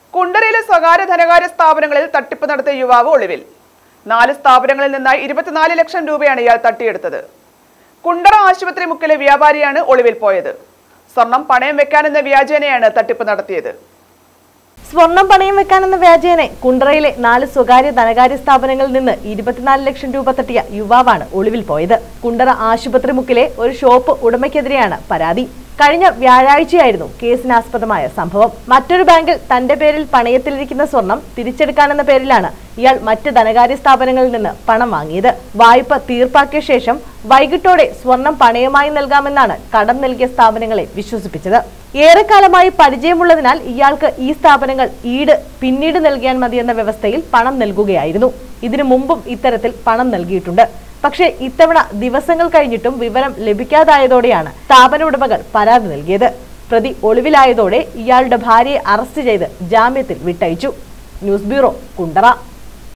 കുണ്ടറയിലെ സ്വകാര്യ ധനകാര്യ സ്ഥാപനങ്ങളിൽ തട്ടിപ്പ് നടത്തിയ യുവാവ് ഒളിവിൽ നാല് സ്ഥാപനങ്ങളിൽ നിന്നായി ഇരുപത്തിനാല് ലക്ഷം രൂപയാണ് ഇയാൾ തട്ടിയെടുത്തത് കുണ്ടറ ആശുപത്രി മുക്കിലെ വ്യാപാരിയാണ് ഒളിവിൽ പോയത് സ്വർണം പണയം വെക്കാനെന്ന വ്യാജേനയാണ് തട്ടിപ്പ് നടത്തിയത് സ്വർണം പണയം വെക്കാനെന്ന വ്യാജേനെ കുണ്ടറയിലെ നാല് സ്വകാര്യ ധനകാര്യ സ്ഥാപനങ്ങളിൽ നിന്ന് ഇരുപത്തിനാല് ലക്ഷം രൂപ തട്ടിയ യുവാവാണ് ഒളിവിൽ പോയത് കുണ്ടറ ആശുപത്രി മുക്കിലെ ഒരു ഷോപ്പ് ഉടമയ്ക്കെതിരെയാണ് പരാതി കഴിഞ്ഞ വ്യാഴാഴ്ചയായിരുന്നു കേസിനാസ്പദമായ സംഭവം മറ്റൊരു ബാങ്കിൽ തന്റെ പേരിൽ പണയത്തിലിരിക്കുന്ന സ്വർണം തിരിച്ചെടുക്കാനെന്ന പേരിലാണ് ഇയാൾ മറ്റ് ധനകാര്യ സ്ഥാപനങ്ങളിൽ നിന്ന് പണം വാങ്ങിയത് വായ്പ തീർപ്പാക്കിയ ശേഷം വൈകിട്ടോടെ സ്വർണം പണയമായി നൽകാമെന്നാണ് കടം നൽകിയ സ്ഥാപനങ്ങളെ വിശ്വസിപ്പിച്ചത് ഏറെക്കാലമായി പരിചയമുള്ളതിനാൽ ഇയാൾക്ക് ഈ സ്ഥാപനങ്ങൾ ഈട് പിന്നീട് നൽകിയാൽ മതിയെന്ന വ്യവസ്ഥയിൽ പണം നൽകുകയായിരുന്നു ഇതിനു മുമ്പും ഇത്തരത്തിൽ പണം നൽകിയിട്ടുണ്ട് പക്ഷേ ഇത്തവണ ദിവസങ്ങൾ കഴിഞ്ഞിട്ടും വിവരം ലഭിക്കാതായതോടെയാണ് സ്ഥാപന ഉടമകൾ പരാതി നൽകിയത് പ്രതി ഒളിവിലായതോടെ ഇയാളുടെ ഭാര്യയെ അറസ്റ്റ് ചെയ്ത് ജാമ്യത്തിൽ വിട്ടയച്ചു ന്യൂസ് ബ്യൂറോ കുണ്ടറ